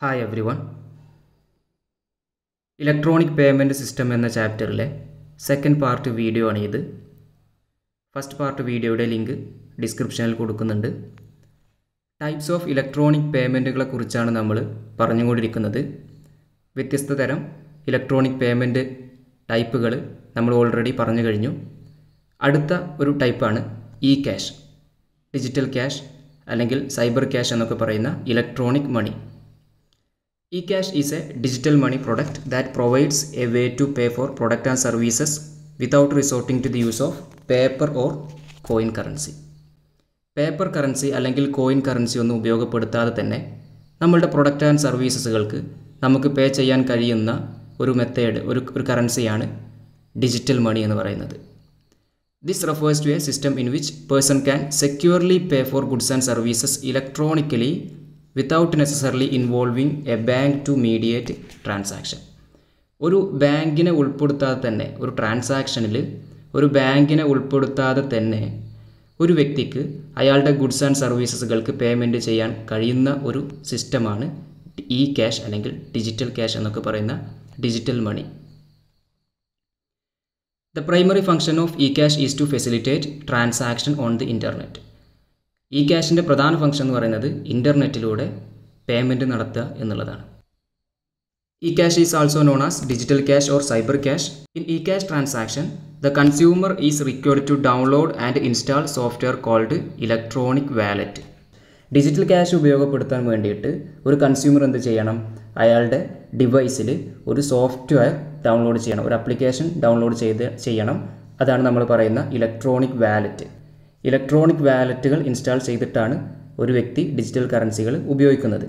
Hi everyone electronic payment system എന്ന ചാപ്റ്ററിലെ second part video ആണ് ഇത് ഫസ്റ്റ് പാർട്ട് വീഡിയോയുടെ ലിങ്ക് ഡിസ്ക്രിപ്ഷനിൽ കൊടുക്കുന്നുണ്ട് ടൈപ്സ് ഓഫ് ഇലക്ട്രോണിക് പേയ്മെൻറ്റുകളെ കുറിച്ചാണ് നമ്മൾ പറഞ്ഞുകൊണ്ടിരിക്കുന്നത് വ്യത്യസ്ത തരം ഇലക്ട്രോണിക് പേയ്മെൻറ്റ് ടൈപ്പുകൾ നമ്മൾ ഓൾറെഡി പറഞ്ഞു കഴിഞ്ഞു അടുത്ത ഒരു ടൈപ്പാണ് ഇ ക്യാഷ് ഡിജിറ്റൽ ക്യാഷ് അല്ലെങ്കിൽ സൈബർ ക്യാഷ് എന്നൊക്കെ പറയുന്ന electronic money e cash is a digital money product that provides a way to pay for product and services without resorting to the use of paper or coin currency paper currency അല്ലെങ്കിൽ coin currency ഒന്നും ഉപയോഗപ്പെടുത്താതെ തന്നെ നമ്മളുടെ product and സർവീസസുകൾക്ക് നമുക്ക് പേ ചെയ്യാൻ കഴിയുന്ന ഒരു method ഒരു ഒരു കറൻസിയാണ് ഡിജിറ്റൽ മണി എന്ന് പറയുന്നത് this refers to a system in which person can securely pay for goods and services electronically without necessarily involving a bank to mediate transaction ഒരു ബാങ്കിനെ ഉൾപ്പെടുത്താതെ തന്നെ ഒരു ട്രാൻസാക്ഷനിൽ ഒരു ബാങ്കിനെ ഉൾപ്പെടുത്താതെ തന്നെ ഒരു വ്യക്തിക്ക് അയാളുടെ ഗുഡ്സ് ആൻഡ് സർവീസസുകൾക്ക് പേയ്മെൻറ്റ് ചെയ്യാൻ കഴിയുന്ന ഒരു സിസ്റ്റമാണ് ഇ ക്യാഷ് അല്ലെങ്കിൽ ഡിജിറ്റൽ ക്യാഷ് എന്നൊക്കെ പറയുന്ന digital money the primary function of e cash is to facilitate transaction on the internet e ക്യാഷിൻ്റെ പ്രധാന ഫംഗ്ഷൻ എന്ന് പറയുന്നത് ഇൻ്റർനെറ്റിലൂടെ പേയ്മെൻറ്റ് നടത്തുക എന്നുള്ളതാണ് e cash is also known as digital cash or cyber cash in e cash transaction the consumer is required to download and install software called electronic wallet digital cash ഉപയോഗപ്പെടുത്താൻ വേണ്ടിയിട്ട് ഒരു consumer എന്ത് ചെയ്യണം അയാളുടെ ഡിവൈസിൽ ഒരു software download ചെയ്യണം ഒരു application download ചെയ്ത് ചെയ്യണം അതാണ് നമ്മൾ പറയുന്ന ഇലക്ട്രോണിക് വാലറ്റ് ഇലക്ട്രോണിക് വാലറ്റുകൾ ഇൻസ്റ്റാൾ ചെയ്തിട്ടാണ് ഒരു വ്യക്തി ഡിജിറ്റൽ കറൻസികൾ ഉപയോഗിക്കുന്നത്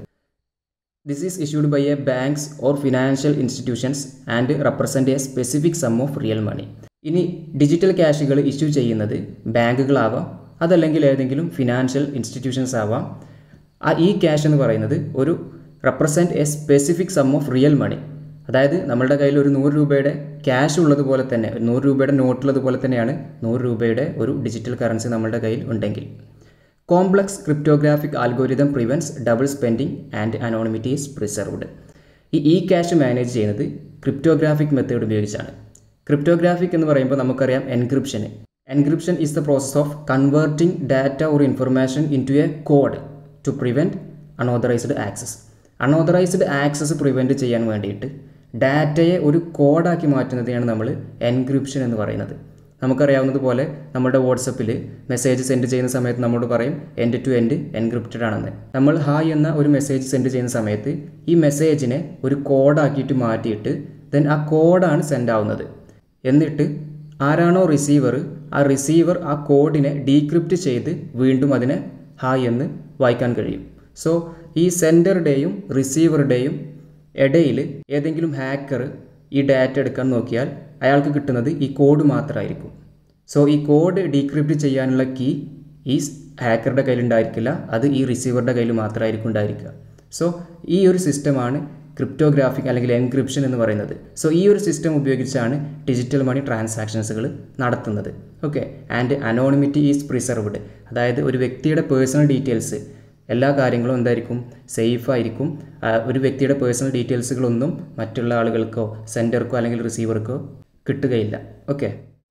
this is issued by a banks or financial institutions and represent a specific sum of real money ഇനി ഡിജിറ്റൽ ക്യാഷുകൾ ഇഷ്യൂ ചെയ്യുന്നത് ബാങ്കുകളാവാം അതല്ലെങ്കിൽ ഏതെങ്കിലും ഫിനാൻഷ്യൽ ഇൻസ്റ്റിറ്റ്യൂഷൻസ് ആവാം ആ ഈ ക്യാഷ് എന്ന് പറയുന്നത് ഒരു represent a specific sum of real money അതായത് നമ്മളുടെ കയ്യിൽ ഒരു നൂറ് രൂപയുടെ ക്യാഷ് ഉള്ളതുപോലെ തന്നെ ഒരു നൂറ് രൂപയുടെ നോട്ടുള്ളതുപോലെ തന്നെയാണ് നൂറ് രൂപയുടെ ഒരു ഡിജിറ്റൽ കറൻസി നമ്മളുടെ കയ്യിൽ ഉണ്ടെങ്കിൽ complex cryptographic algorithm prevents double spending and anonymity is preserved ഈ ഇ ക്യാഷ് മാനേജ് ചെയ്യുന്നത് ക്രിപ്റ്റോഗ്രാഫിക് മെത്തേഡ് ഉപയോഗിച്ചാണ് ക്രിപ്റ്റോഗ്രാഫിക് എന്ന് പറയുമ്പോൾ നമുക്കറിയാം എൻക്രിപ്ഷന് encryption is the process of converting data or information into a code to prevent unauthorized access unauthorized access prevent ചെയ്യാൻ വേണ്ടിയിട്ട് ഡാറ്റയെ ഒരു കോഡാക്കി മാറ്റുന്നതിനാണ് നമ്മൾ എൻക്രിപ്ഷൻ എന്ന് പറയുന്നത് നമുക്കറിയാവുന്നതുപോലെ നമ്മുടെ വാട്സപ്പിൽ മെസ്സേജ് സെൻഡ് ചെയ്യുന്ന സമയത്ത് നമ്മളോട് പറയും എൻഡ് ടു എൻഡ് എൻക്രിപ്റ്റഡ് ആണെന്ന് നമ്മൾ ഹായ് എന്ന ഒരു മെസ്സേജ് സെൻഡ് ചെയ്യുന്ന സമയത്ത് ഈ മെസ്സേജിനെ ഒരു കോഡാക്കിയിട്ട് മാറ്റിയിട്ട് ദെൻ ആ കോഡാണ് സെൻഡ് ആവുന്നത് എന്നിട്ട് ആരാണോ റിസീവർ ആ റിസീവർ ആ കോഡിനെ ഡീക്രിപ്റ്റ് ചെയ്ത് വീണ്ടും അതിനെ ഹായ് എന്ന് വായിക്കാൻ കഴിയും സോ ഈ സെൻഡറുടെയും റിസീവറുടെയും ഇടയിൽ ഏതെങ്കിലും ഹാക്കർ ഈ ഡാറ്റ എടുക്കാൻ നോക്കിയാൽ അയാൾക്ക് കിട്ടുന്നത് ഈ കോഡ് മാത്രമായിരിക്കും സോ ഈ കോഡ് ഡീക്രിപ്റ്റ് ചെയ്യാനുള്ള കീ ഈ ഹാക്കറുടെ കയ്യിലുണ്ടായിരിക്കില്ല അത് ഈ റിസീവറുടെ കയ്യിൽ മാത്രമായിരിക്കും ഉണ്ടായിരിക്കുക സോ ഈ ഒരു സിസ്റ്റമാണ് ക്രിപ്റ്റോഗ്രാഫിക് അല്ലെങ്കിൽ എൻക്രിപ്ഷൻ എന്ന് പറയുന്നത് സോ ഈ ഒരു സിസ്റ്റം ഉപയോഗിച്ചാണ് ഡിജിറ്റൽ മണി ട്രാൻസാക്ഷൻസുകൾ നടത്തുന്നത് okay and anonymity is preserved അതായത് ഒരു വ്യക്തിയുടെ പേഴ്സണൽ ഡീറ്റെയിൽസ് എല്ലാ കാര്യങ്ങളും എന്തായിരിക്കും സേഫ് ആയിരിക്കും ഒരു വ്യക്തിയുടെ പേഴ്സണൽ ഡീറ്റെയിൽസുകളൊന്നും മറ്റുള്ള ആളുകൾക്കോ സെൻഡർക്കോ അല്ലെങ്കിൽ റിസീവർക്കോ കിട്ടുകയില്ല ഓക്കെ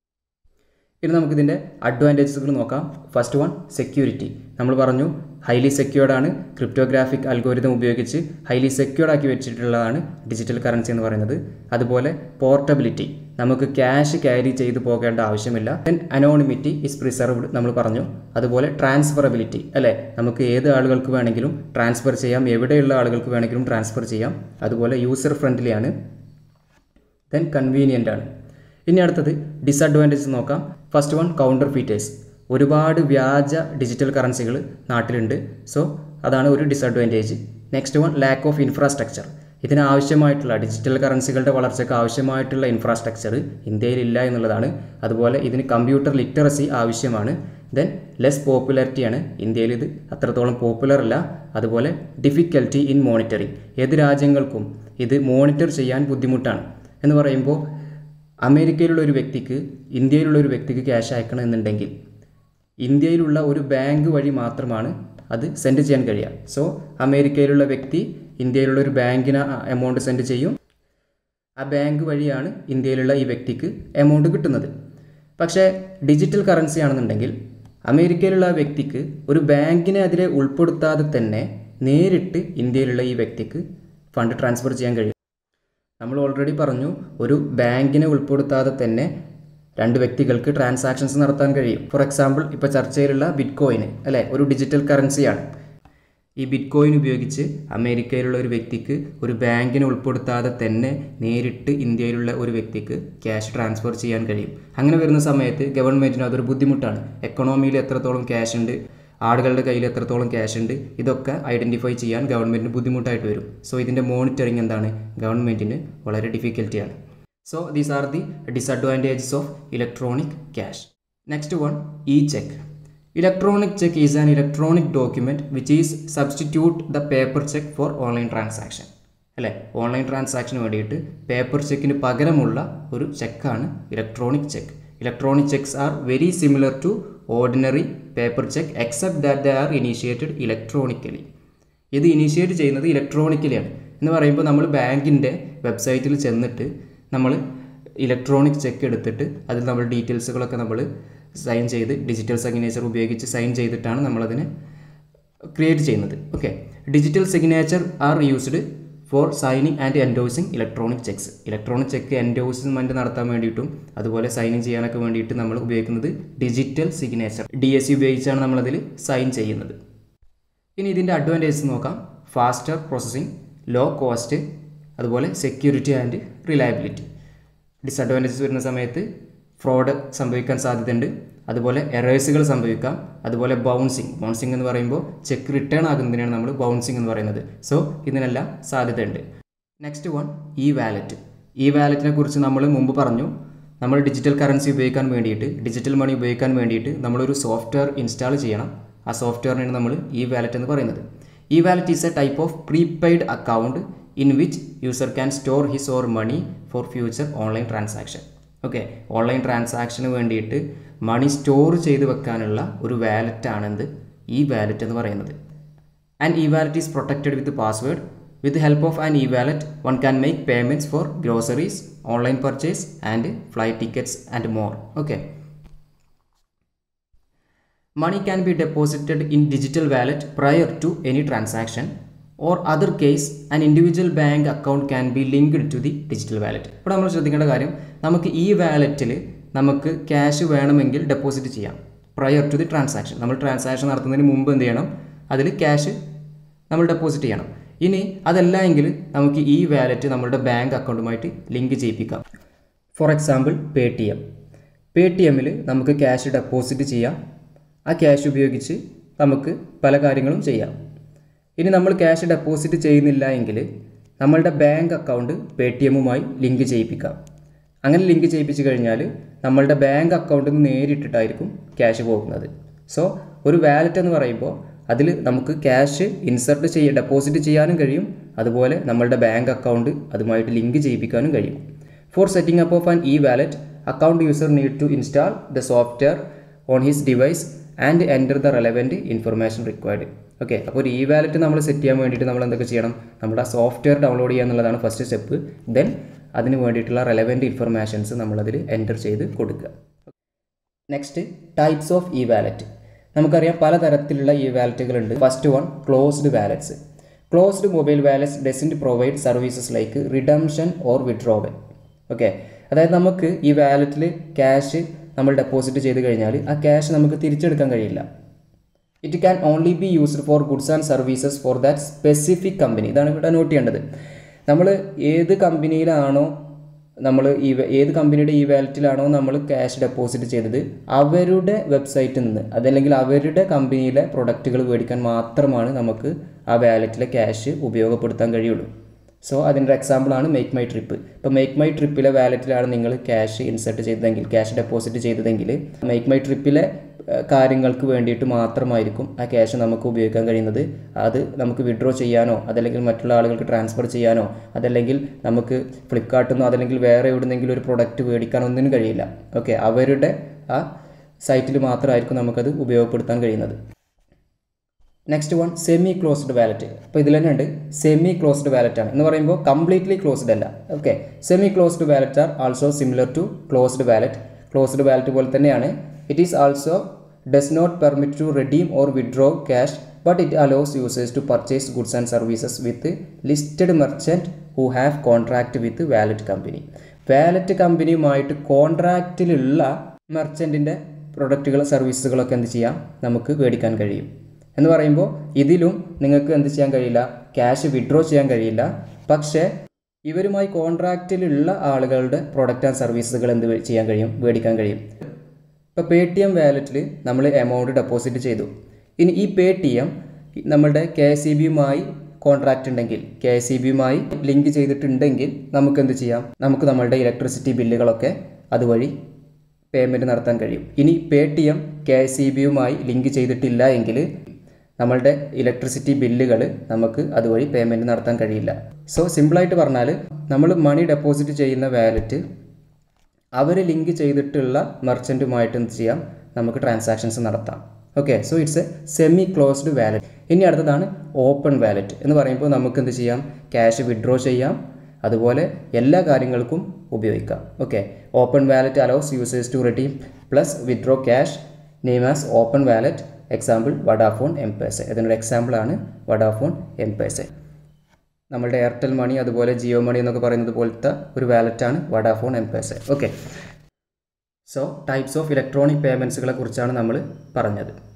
ഇനി നമുക്കിതിൻ്റെ അഡ്വാൻറ്റേജസുകൾ നോക്കാം ഫസ്റ്റ് വൺ സെക്യൂരിറ്റി നമ്മൾ പറഞ്ഞു ഹൈലി സെക്യൂർഡ് ആണ് ക്രിപ്റ്റോഗ്രാഫിക് അൽഗോരിതം ഉപയോഗിച്ച് ഹൈലി സെക്യൂർഡ് ആക്കി വെച്ചിട്ടുള്ളതാണ് ഡിജിറ്റൽ കറൻസി എന്ന് പറയുന്നത് അതുപോലെ പോർട്ടബിലിറ്റി നമുക്ക് ക്യാഷ് ക്യാരി ചെയ്തു പോകേണ്ട ആവശ്യമില്ല ദെൻ അനോണിമിറ്റി ഇസ് പ്രിസർവ്ഡ് നമ്മൾ പറഞ്ഞു അതുപോലെ ട്രാൻസ്ഫറബിലിറ്റി അല്ലേ നമുക്ക് ഏത് ആളുകൾക്ക് വേണമെങ്കിലും ട്രാൻസ്ഫർ ചെയ്യാം എവിടെയുള്ള ആളുകൾക്ക് വേണമെങ്കിലും ട്രാൻസ്ഫർ ചെയ്യാം അതുപോലെ യൂസർ ഫ്രണ്ട്ലി ആണ് ദെൻ കൺവീനിയൻ്റ് ആണ് ഇനി അടുത്തത് ഡിസഡ്വാൻറ്റേജസ് നോക്കാം ഫസ്റ്റ് വൺ കൗണ്ടർ ഫീറ്റേഴ്സ് ഒരുപാട് വ്യാജ ഡിജിറ്റൽ കറൻസികൾ നാട്ടിലുണ്ട് സോ അതാണ് ഒരു disadvantage next one lack of infrastructure ഇതിനാവശ്യമായിട്ടുള്ള ഡിജിറ്റൽ കറൻസികളുടെ വളർച്ചയ്ക്ക് ആവശ്യമായിട്ടുള്ള ഇൻഫ്രാസ്ട്രക്ചർ ഇന്ത്യയിലില്ല എന്നുള്ളതാണ് അതുപോലെ ഇതിന് കമ്പ്യൂട്ടർ ലിറ്ററസി ആവശ്യമാണ് ദെൻ ലെസ് പോപ്പുലാരിറ്റിയാണ് ഇന്ത്യയിൽ ഇത് അത്രത്തോളം പോപ്പുലർ അല്ല അതുപോലെ ഡിഫിക്കൽറ്റി ഇൻ മോണിറ്ററിങ് ഏത് രാജ്യങ്ങൾക്കും ഇത് മോണിറ്റർ ചെയ്യാൻ ബുദ്ധിമുട്ടാണ് എന്ന് പറയുമ്പോൾ അമേരിക്കയിലുള്ള ഒരു വ്യക്തിക്ക് ഇന്ത്യയിലുള്ള ഒരു വ്യക്തിക്ക് ക്യാഷ് അയക്കണം എന്നുണ്ടെങ്കിൽ ഇന്ത്യയിലുള്ള ഒരു ബാങ്ക് വഴി മാത്രമാണ് അത് സെൻഡ് ചെയ്യാൻ കഴിയുക സോ അമേരിക്കയിലുള്ള വ്യക്തി ഇന്ത്യയിലുള്ള ഒരു ബാങ്കിന് എമൗണ്ട് സെൻഡ് ചെയ്യും ആ ബാങ്ക് വഴിയാണ് ഇന്ത്യയിലുള്ള ഈ വ്യക്തിക്ക് എമൗണ്ട് കിട്ടുന്നത് പക്ഷേ ഡിജിറ്റൽ കറൻസി ആണെന്നുണ്ടെങ്കിൽ അമേരിക്കയിലുള്ള ആ വ്യക്തിക്ക് ഒരു ബാങ്കിനെ അതിലെ ഉൾപ്പെടുത്താതെ തന്നെ നേരിട്ട് ഇന്ത്യയിലുള്ള ഈ വ്യക്തിക്ക് ഫണ്ട് ട്രാൻസ്ഫർ ചെയ്യാൻ കഴിയും നമ്മൾ ഓൾറെഡി പറഞ്ഞു ഒരു ബാങ്കിനെ ഉൾപ്പെടുത്താതെ തന്നെ രണ്ട് വ്യക്തികൾക്ക് ട്രാൻസാക്ഷൻസ് നടത്താൻ കഴിയും ഫോർ എക്സാമ്പിൾ ഇപ്പോൾ ചർച്ചയിലുള്ള ബിറ്റ് കോയിന് അല്ലേ ഒരു ഡിജിറ്റൽ കറൻസിയാണ് ഈ ബിറ്റ് കോയിൻ ഉപയോഗിച്ച് അമേരിക്കയിലുള്ള ഒരു വ്യക്തിക്ക് ഒരു ബാങ്കിനെ ഉൾപ്പെടുത്താതെ തന്നെ നേരിട്ട് ഇന്ത്യയിലുള്ള ഒരു വ്യക്തിക്ക് ക്യാഷ് ട്രാൻസ്ഫർ ചെയ്യാൻ കഴിയും അങ്ങനെ വരുന്ന സമയത്ത് ഗവൺമെൻറ്റിന് അതൊരു ബുദ്ധിമുട്ടാണ് എക്കണോമിയിൽ എത്രത്തോളം ക്യാഷ് ഉണ്ട് ആളുകളുടെ കയ്യിൽ എത്രത്തോളം ക്യാഷ് ഉണ്ട് ഇതൊക്കെ ഐഡൻറ്റിഫൈ ചെയ്യാൻ ഗവൺമെൻറ്റിന് ബുദ്ധിമുട്ടായിട്ട് വരും സോ ഇതിൻ്റെ മോണിറ്ററിങ് എന്താണ് ഗവൺമെൻറ്റിന് വളരെ ഡിഫിക്കൽറ്റിയാണ് so these are the disadvantages of electronic cash next one e check electronic check is an electronic document which is substitute the paper check for online transaction അല്ലേ ഓൺലൈൻ ട്രാൻസാക്ഷന് വേണ്ടിയിട്ട് പേപ്പർ ചെക്കിന് പകരമുള്ള ഒരു ചെക്കാണ് electronic check electronic checks are very similar to ordinary paper check except that the are initiated electronically ഇത് initiate ചെയ്യുന്നത് ഇലക്ട്രോണിക്കലിയാണ് എന്ന് പറയുമ്പോൾ നമ്മൾ ബാങ്കിൻ്റെ വെബ്സൈറ്റിൽ ചെന്നിട്ട് നമ്മൾ ഇലക്ട്രോണിക് ചെക്ക് എടുത്തിട്ട് അതിൽ നമ്മൾ ഡീറ്റെയിൽസുകളൊക്കെ നമ്മൾ സൈൻ ചെയ്ത് ഡിജിറ്റൽ സിഗ്നേച്ചർ ഉപയോഗിച്ച് സൈൻ ചെയ്തിട്ടാണ് നമ്മളതിനെ ക്രിയേറ്റ് ചെയ്യുന്നത് okay digital signature are used for signing and endorsing electronic checks electronic check endorsement നടത്താൻ വേണ്ടിയിട്ടും അതുപോലെ സൈനിങ് ചെയ്യാനൊക്കെ വേണ്ടിയിട്ട് നമ്മൾ ഉപയോഗിക്കുന്നത് digital signature D S C ഉപയോഗിച്ചാണ് നമ്മളതിൽ സൈൻ ചെയ്യുന്നത് ഇനി ഇതിൻ്റെ അഡ്വാൻറ്റേജസ് നോക്കാം ഫാസ്റ്റർ പ്രോസസ്സിംഗ് ലോ കോസ്റ്റ് അതുപോലെ സെക്യൂരിറ്റി ആൻഡ് റിലയബിലിറ്റി ഡിസഡ്വാൻറ്റേജസ് വരുന്ന സമയത്ത് ഫ്രോഡ് സംഭവിക്കാൻ സാധ്യതയുണ്ട് അതുപോലെ എറേഴ്സുകൾ സംഭവിക്കാം അതുപോലെ ബൗൺസിങ് ബൗൺസിങ് എന്ന് പറയുമ്പോൾ ചെക്ക് റിട്ടേൺ ആകുന്നതിനാണ് നമ്മൾ ബൗൺസിങ് എന്ന് പറയുന്നത് സോ ഇതിനെല്ലാം സാധ്യതയുണ്ട് next one e wallet e വാലറ്റിനെ കുറിച്ച് നമ്മൾ മുമ്പ് പറഞ്ഞു നമ്മൾ ഡിജിറ്റൽ കറൻസി ഉപയോഗിക്കാൻ വേണ്ടിയിട്ട് ഡിജിറ്റൽ മണി ഉപയോഗിക്കാൻ വേണ്ടിയിട്ട് നമ്മളൊരു സോഫ്റ്റ്വെയർ ഇൻസ്റ്റാൾ ചെയ്യണം ആ സോഫ്റ്റ്വെയറിനാണ് നമ്മൾ ഇ വാലറ്റ് എന്ന് പറയുന്നത് e wallet is a type of prepaid account in which user can store his or money for future online transaction okay online ട്രാൻസാക്ഷന് വേണ്ടിയിട്ട് മണി സ്റ്റോർ ചെയ്ത് വെക്കാനുള്ള ഒരു വാലറ്റ് ആണെന്ത് ഈ വാലറ്റ് എന്ന് പറയുന്നത് and e wallet is protected with password with help of an e wallet one can make payments for groceries online purchase and flight tickets and more okay Money can be deposited in digital wallet prior to any transaction or other case an individual bank account can be linked to the digital wallet. ഇപ്പോൾ നമ്മൾ ശ്രദ്ധിക്കേണ്ട കാര്യം നമുക്ക് ഈ വാലറ്റിൽ നമുക്ക് cash വേണമെങ്കിൽ deposit ചെയ്യാം പ്രയർ ടു ദി ട്രാൻസാക്ഷൻ നമ്മൾ ട്രാൻസാക്ഷൻ നടത്തുന്നതിന് മുമ്പ് എന്ത് ചെയ്യണം അതിൽ ക്യാഷ് നമ്മൾ ഡെപ്പോസിറ്റ് ചെയ്യണം ഇനി അതല്ല എങ്കിൽ നമുക്ക് ഈ വാലറ്റ് നമ്മളുടെ ബാങ്ക് അക്കൗണ്ടുമായിട്ട് ലിങ്ക് ചെയ്യിപ്പിക്കാം for example Paytm pay T എമ്മിൽ നമുക്ക് ക്യാഷ് ഡെപ്പോസിറ്റ് ചെയ്യാം ആ ക്യാഷ് ഉപയോഗിച്ച് നമുക്ക് പല കാര്യങ്ങളും ചെയ്യാം ഇനി നമ്മൾ ക്യാഷ് ഡെപ്പോസിറ്റ് ചെയ്യുന്നില്ല എങ്കിൽ നമ്മളുടെ ബാങ്ക് അക്കൗണ്ട് പേ ടി എമ്മുമായി ലിങ്ക് ചെയ്യിപ്പിക്കാം അങ്ങനെ ലിങ്ക് ചെയ്യിപ്പിച്ച് കഴിഞ്ഞാൽ നമ്മളുടെ ബാങ്ക് അക്കൗണ്ടിൽ നിന്ന് നേരിട്ടിട്ടായിരിക്കും ക്യാഷ് പോകുന്നത് സോ ഒരു വാലറ്റ് എന്ന് പറയുമ്പോൾ അതിൽ നമുക്ക് ക്യാഷ് ഇൻസർട്ട് ചെയ്യ ഡെപ്പോസിറ്റ് ചെയ്യാനും കഴിയും അതുപോലെ നമ്മളുടെ ബാങ്ക് അക്കൗണ്ട് അതുമായിട്ട് ലിങ്ക് ചെയ്യിപ്പിക്കാനും കഴിയും for setting up of an e wallet account user need to install the software on his device and enter the relevant information required okay അപ്പോൾ ഒരു ഇ വാലറ്റ് നമ്മൾ സെറ്റ് ചെയ്യാൻ വേണ്ടിയിട്ട് നമ്മൾ എന്തൊക്കെ ചെയ്യണം നമ്മുടെ ആ സോഫ്റ്റ്വെയർ ഡൗൺലോഡ് ചെയ്യുക എന്നുള്ളതാണ് ഫസ്റ്റ് സ്റ്റെപ്പ് ദെൻ അതിന് വേണ്ടിയിട്ടുള്ള റെലവൻറ്റ് ഇൻഫർമേഷൻസ് നമ്മളതിൽ എൻ്റർ ചെയ്ത് കൊടുക്കുക next types of e wallet നമുക്കറിയാം പലതരത്തിലുള്ള ഇ വാലറ്റുകളുണ്ട് first one closed wallets closed mobile wallets doesn't provide services like redemption or withdrawal okay അതായത് നമുക്ക് ഈ വാലറ്റിൽ ക്യാഷ് നമ്മൾ ഡെപ്പോസിറ്റ് ചെയ്ത് കഴിഞ്ഞാൽ ആ ക്യാഷ് നമുക്ക് തിരിച്ചെടുക്കാൻ കഴിയില്ല it can only be used for goods and services for that specific company ഇതാണ് ഇവിടെ നോട്ട് ചെയ്യേണ്ടത് നമ്മൾ ഏത് കമ്പനിയിലാണോ നമ്മൾ ഈ ഏത് കമ്പനിയുടെ ഈ വാലറ്റിലാണോ നമ്മൾ ക്യാഷ് ഡെപ്പോസിറ്റ് ചെയ്തത് അവരുടെ വെബ്സൈറ്റിൽ നിന്ന് അതല്ലെങ്കിൽ അവരുടെ കമ്പനിയിലെ പ്രൊഡക്റ്റുകൾ മേടിക്കാൻ മാത്രമാണ് നമുക്ക് ആ വാലറ്റിലെ ക്യാഷ് ഉപയോഗപ്പെടുത്താൻ കഴിയുള്ളൂ സോ അതിൻ്റെ എക്സാമ്പിളാണ് മേക്ക് മൈ ട്രിപ്പ് ഇപ്പോൾ മേക്ക് മൈ ട്രിപ്പിലെ വാലറ്റിലാണ് നിങ്ങൾ ക്യാഷ് ഇൻസർട്ട് ചെയ്തതെങ്കിൽ ക്യാഷ് ഡെപ്പോസിറ്റ് ചെയ്തതെങ്കിൽ മേക്ക് മൈ ട്രിപ്പിലെ കാര്യങ്ങൾക്ക് വേണ്ടിയിട്ട് മാത്രമായിരിക്കും ആ ക്യാഷ് നമുക്ക് ഉപയോഗിക്കാൻ കഴിയുന്നത് അത് നമുക്ക് വിഡ്രോ ചെയ്യാനോ അതല്ലെങ്കിൽ മറ്റുള്ള ആളുകൾക്ക് ട്രാൻസ്ഫർ ചെയ്യാനോ അതല്ലെങ്കിൽ നമുക്ക് ഫ്ലിപ്കാർട്ടിൽ നിന്നോ അതല്ലെങ്കിൽ വേറെ എവിടുന്നെങ്കിലും ഒരു പ്രൊഡക്റ്റ് മേടിക്കാനോ ഒന്നിനും കഴിയില്ല ഓക്കെ അവരുടെ ആ സൈറ്റിൽ മാത്രമായിരിക്കും നമുക്കത് ഉപയോഗപ്പെടുത്താൻ കഴിയുന്നത് next one semi closed wallet അപ്പോൾ ഇതിൽ തന്നെ ഉണ്ട് സെമി ക്ലോസ്ഡ് വാലറ്റ് ആണ് എന്ന് പറയുമ്പോൾ കംപ്ലീറ്റ്ലി ക്ലോസ്ഡ് അല്ല okay semi closed wallet are also similar to closed wallet closed wallet പോലെ തന്നെയാണ് it is also does not permit to redeem or withdraw cash but it allows users to purchase goods and services with listed merchant who have contract with wallet company wallet കമ്പനിയുമായിട്ട് കോൺട്രാക്റ്റിലുള്ള മെർച്ചൻറ്റിൻ്റെ പ്രൊഡക്റ്റുകൾ സർവീസുകളൊക്കെ എന്ത് ചെയ്യാം നമുക്ക് മേടിക്കാൻ കഴിയും എന്ന് പറയുമ്പോൾ ഇതിലും നിങ്ങൾക്ക് എന്ത് ചെയ്യാൻ കഴിയില്ല ക്യാഷ് വിഡ്രോ ചെയ്യാൻ കഴിയില്ല പക്ഷേ ഇവരുമായി കോൺട്രാക്റ്റിലുള്ള ആളുകളുടെ പ്രൊഡക്റ്റ് ആൻഡ് സർവീസുകൾ എന്ത് ചെയ്യാൻ കഴിയും മേടിക്കാൻ കഴിയും ഇപ്പോൾ പേ ടി എം വാലറ്റിൽ നമ്മൾ എമൗണ്ട് ഡെപ്പോസിറ്റ് ചെയ്തു ഇനി ഈ പേ ടി എം നമ്മളുടെ കെ എസ് ഇ ബിയുമായി കോൺട്രാക്റ്റ് ഉണ്ടെങ്കിൽ കെ എസ് ഇ ബിയുമായി ലിങ്ക് ചെയ്തിട്ടുണ്ടെങ്കിൽ നമുക്ക് എന്ത് ചെയ്യാം നമുക്ക് നമ്മളുടെ ഇലക്ട്രിസിറ്റി ബില്ലുകളൊക്കെ അതുവഴി പേയ്മെൻറ്റ് നടത്താൻ കഴിയും ഇനി Paytm K S E ബിയുമായി ലിങ്ക് ചെയ്തിട്ടില്ല എങ്കിൽ നമ്മളുടെ ഇലക്ട്രിസിറ്റി ബില്ലുകൾ നമുക്ക് അതുവഴി പേയ്മെൻറ്റ് നടത്താൻ കഴിയില്ല സോ സിമ്പിളായിട്ട് പറഞ്ഞാൽ നമ്മൾ മണി ഡെപ്പോസിറ്റ് ചെയ്യുന്ന വാലറ്റ് അവർ ലിങ്ക് ചെയ്തിട്ടുള്ള മെർച്ചൻറ്റുമായിട്ട് എന്ത് ചെയ്യാം നമുക്ക് ട്രാൻസാക്ഷൻസ് നടത്താം okay so it's a semi closed wallet ഇനി അടുത്തതാണ് ഓപ്പൺ വാലറ്റ് എന്ന് പറയുമ്പോൾ നമുക്ക് എന്ത് ചെയ്യാം ക്യാഷ് വിഡ്രോ ചെയ്യാം അതുപോലെ എല്ലാ കാര്യങ്ങൾക്കും ഉപയോഗിക്കാം okay open wallet allows users to redeem plus withdraw cash name as open wallet example Vodafone M Pesa ഇതിനൊരു എക്സാമ്പിളാണ് വഡാഫോൺ എം പേസ നമ്മളുടെ എയർടെൽ മണി അതുപോലെ ജിയോ മണി എന്നൊക്കെ പറയുന്നത് പോലത്തെ ഒരു വാലറ്റാണ് Vodafone M Pesa okay so types of electronic പേയ്മെൻറ്റ്സുകളെ കുറിച്ചാണ് നമ്മൾ പറഞ്ഞത്